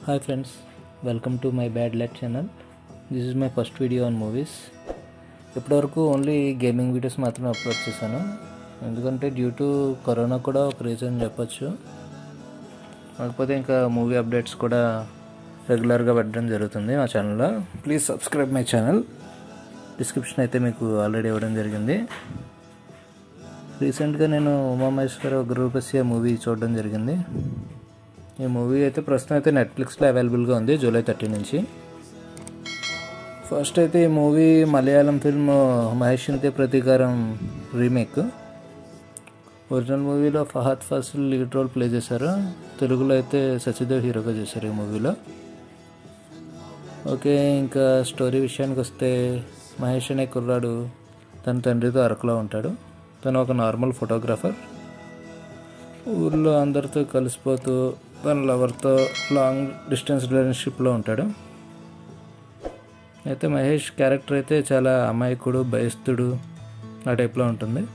hi friends welcome to my bad let channel this is my first video on movies ఇప్పటివరకు only gaming videos మాత్రమే upload చేశాను ఎందుకంటే due to corona కూడా ఒక reason చెప్పొచ్చు కాకపోతే ఇంకా మూవీ అప్డేట్స్ కూడా రెగ్యులర్గా పెట్టడం జరుగుతుంది మా ఛానల్లో please subscribe my channel description అయితే మీకు ఆల్రెడీ ఇవ్వడం జరిగింది రీసెంట్గా నేను ఉమామహేశ్వర ఉగ్రరూపస్య మూవీ చూడడం జరిగింది ఈ మూవీ అయితే ప్రస్తుతం అయితే నెట్ఫ్లిక్స్లో అవైలబుల్గా ఉంది జూలై థర్టీ నుంచి ఫస్ట్ అయితే ఈ మూవీ మలయాళం ఫిల్మ్ మహేష్నితే ప్రతీకారం రీమేక్ ఒరిజినల్ మూవీలో Fahadh Faasil lead role play చేశారు తెలుగులో అయితే సచిదేవ్ హీరోగా చేశారు ఈ మూవీలో ఓకే ఇంకా స్టోరీ విషయానికి వస్తే మహేష్ అనే కుర్రాడు తన తండ్రితో అరకులో ఉంటాడు తను ఒక నార్మల్ ఫోటోగ్రాఫర్ ఊర్లో అందరితో కలిసిపోతూ తన లవర్తో లాంగ్ డిస్టెన్స్ రిలేషన్షిప్లో ఉంటాడు అయితే మహేష్ క్యారెక్టర్ అయితే చాలా అమాయకుడు భయస్తుడు ఆ టైప్లో ఉంటుంది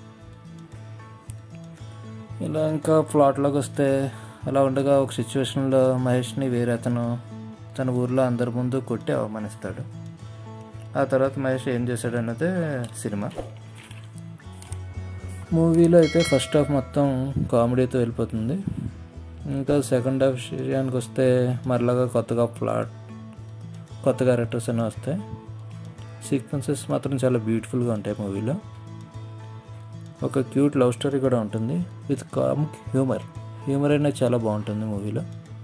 ఇలా ఇంకా ప్లాట్లోకి వస్తే అలా ఉండగా ఒక సిచ్యువేషన్లో మహేష్ని వేరే అతను తన ఊర్లో అందరి ముందు కొట్టి అవమానిస్తాడు ఆ తర్వాత మహేష్ ఏం చేశాడు అన్నదే సినిమా మూవీలో అయితే ఫస్ట్ హాఫ్ మొత్తం కామెడీతో వెళ్ళిపోతుంది ఇంకా సెకండ్ హాఫ్ విషయానికి వస్తే మరలాగా కొత్తగా ప్లాట్ కొత్త క్యారెక్టర్స్ అన్నీ వస్తాయి సీక్వెన్సెస్ మాత్రం చాలా బ్యూటిఫుల్గా ఉంటాయి మూవీలో ఒక క్యూట్ లవ్ స్టోరీ కూడా ఉంటుంది విత్ కామిక్ హ్యూమర్ హ్యూమర్ అనేది చాలా బాగుంటుంది మూవీలో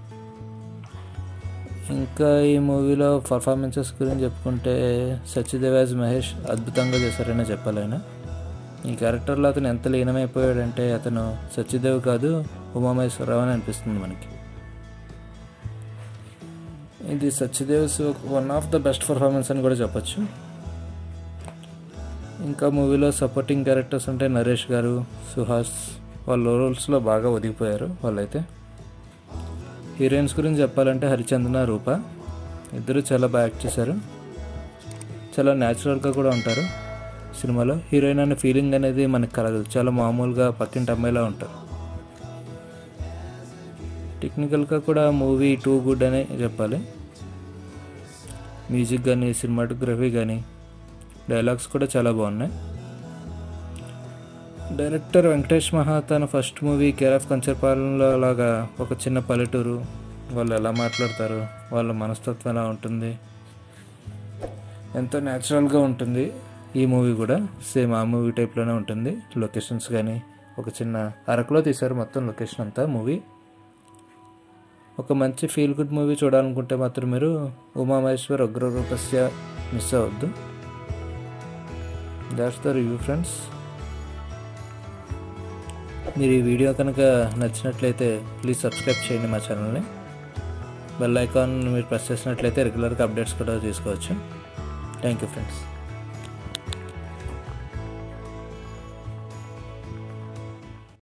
ఇంకా ఈ మూవీలో పర్ఫార్మెన్సెస్ గురించి చెప్పుకుంటే సత్యదేవ్ యాజ్ మహేష్ అద్భుతంగా చేశారనే చెప్పాలి ఆయన ఈ క్యారెక్టర్లో అతను ఎంత లీనమైపోయాడంటే అతను సత్యదేవ్ కాదు ఉమామహేశ్వరరావు అని అనిపిస్తుంది మనకి ఇది Satyadev's one of the best performance అని కూడా చెప్పచ్చు ఇంకా మూవీలో సపోర్టింగ్ క్యారెక్టర్స్ అంటే నరేష్ గారు సుహాస్ వాళ్ళ రోల్స్లో బాగా ఒదిగిపోయారు వాళ్ళైతే హీరోయిన్స్ గురించి చెప్పాలంటే హరిచందన రూప ఇద్దరు చాలా బాగా యాక్ట్ చేశారు చాలా న్యాచురల్గా కూడా ఉంటారు సినిమాలో హీరోయిన్ అనే ఫీలింగ్ అనేది మనకు కలగదు చాలా మామూలుగా పక్కింటి అమ్మాయిలా ఉంటారు టెక్నికల్గా కూడా మూవీ టూ గుడ్ అనే చెప్పాలి మ్యూజిక్ కానీ సినిమాటోగ్రఫీ కానీ డైలాగ్స్ కూడా చాలా బాగున్నాయి డైరెక్టర్ వెంకటేష్ మహా తన ఫస్ట్ మూవీ కేర్ ఆఫ్ కంచర్పాలెంలో లాగా ఒక చిన్న పల్లెటూరు వాళ్ళు ఎలా మాట్లాడతారు వాళ్ళ మనస్తత్వం ఎలా ఉంటుంది ఎంతో న్యాచురల్గా ఉంటుంది ఈ మూవీ కూడా సేమ్ ఆ మూవీ టైప్లోనే ఉంటుంది లొకేషన్స్ కానీ ఒక చిన్న అరకులో తీశారు మొత్తం లొకేషన్ అంతా మూవీ ఒక మంచి ఫీల్ గుడ్ మూవీ చూడాలనుకుంటే మాత్రం మీరు ఉమామహేశ్వర్ ఉగ్రరూపస్య మిస్ అవ్వద్దు దాట్స్ ద రివ్యూ ఫ్రెండ్స్ మీరు ఈ వీడియో కనుక నచ్చినట్లయితే ప్లీజ్ సబ్స్క్రైబ్ చేయండి మా ఛానల్ని బెల్ ఐకాన్ మీరు ప్రెస్ చేసినట్లయితే రెగ్యులర్గా అప్డేట్స్ కూడా తీసుకోవచ్చు థ్యాంక్ యూ ఫ్రెండ్స్